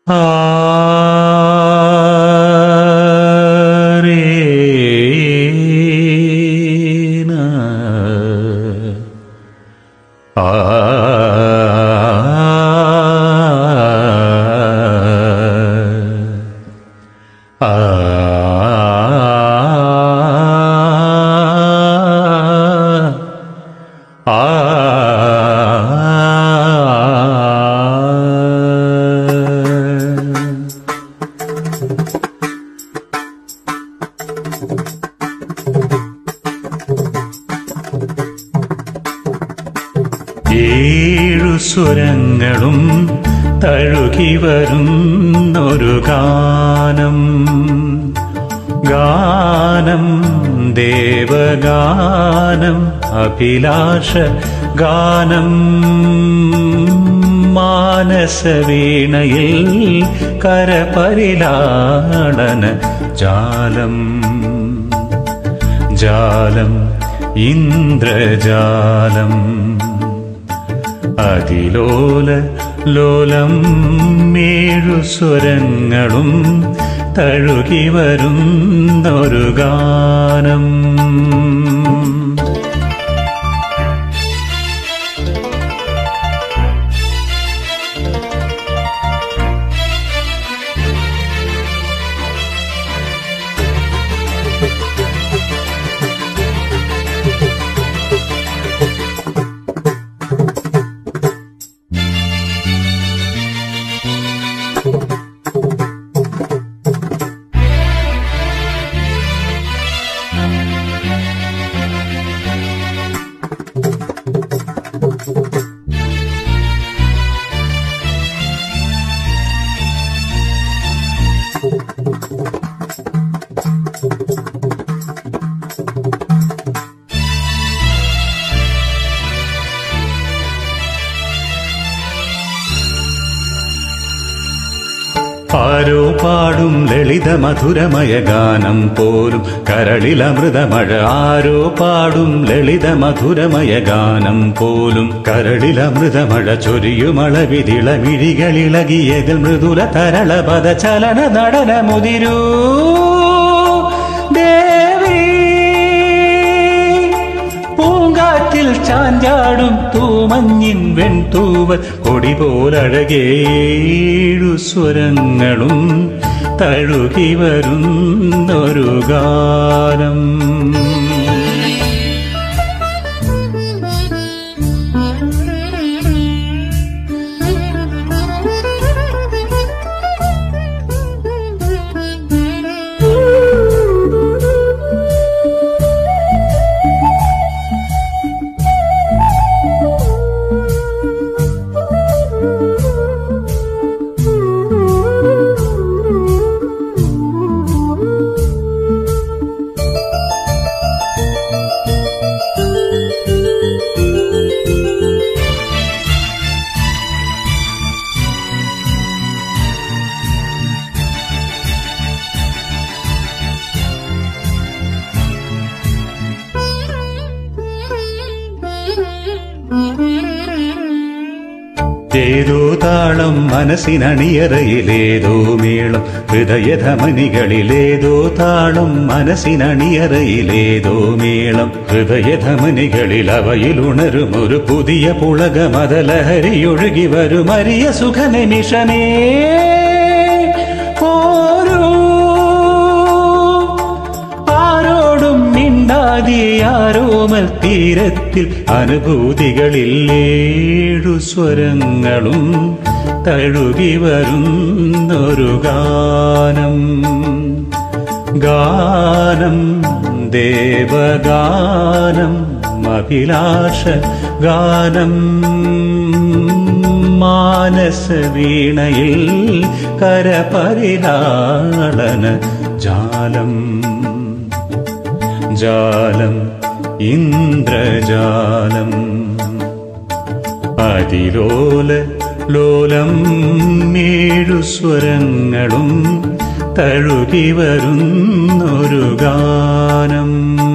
ഏഴു സ്വരങ്ങളും തഴുകി വരുന്നൊരു ഗാനം ഗാനം ദേവഗാനം അഭിലാഷ ഗാനം മാനസവീണയിൽ കരപരിലാളന ജാലം ജാലം ഇന്ദ്രജാലം അതിലോല ലോലം മേഴു സ്വരങ്ങളും തഴുകി വരുന്നൊരു ഗാനം ആരോ പാടും ലളിത മധുരമയ ഗാനം പോലും കരളിലമൃതമഴ ആരോ പാടും ലളിത മധുരമയ ഗാനം പോലും കരളിലമൃതമഴ ചൊരിയുമളവിതിളമിഴികളിളകിയതിൽ മൃദുല തരള പദ ചലന നടന മുതിരൂ ദേവി പൂങ്കാറ്റിൽ ചാഞ്ചാടും തൂമഞ്ഞിൻ വെൺതൂവൽ കൊടി പോലഴകേഴു സ്വരങ്ങളും തഴുകി വരുന്നൊരു ഗാനം ഏതോ താളം മനസ്സിനണിയറയിലേതോ മേളം ഹൃദയധമനികളിലേതോ താളം മനസ്സിനണിയറയിലേതോ മേളം ഹൃദയധമനികളിൽ അവയിലുണരും ഒരു പുതിയ പുളകമതലഹരിയൊഴുകി വരും അരിയ സുഖനിമിഷമേ ഓരോ ആരോടും മിണ്ടാതെ ആരോമൽ തീരത്തിൽ അനുഭൂതികളിൽ ഏഴു സ്വരങ്ങളും തഴുകി വരുന്നൊരു ഗാനം ഗാനം ദേവഗാനം അഭിലാഷ ഗാനം മാനസവീണയിൽ കരപരിലാളന ജാലം ജാലം ഇന്ദ്രജാലം അതിലോല ലോലം മേഴു സ്വരങ്ങളും തഴുകി വരുന്നൊരു ഗാനം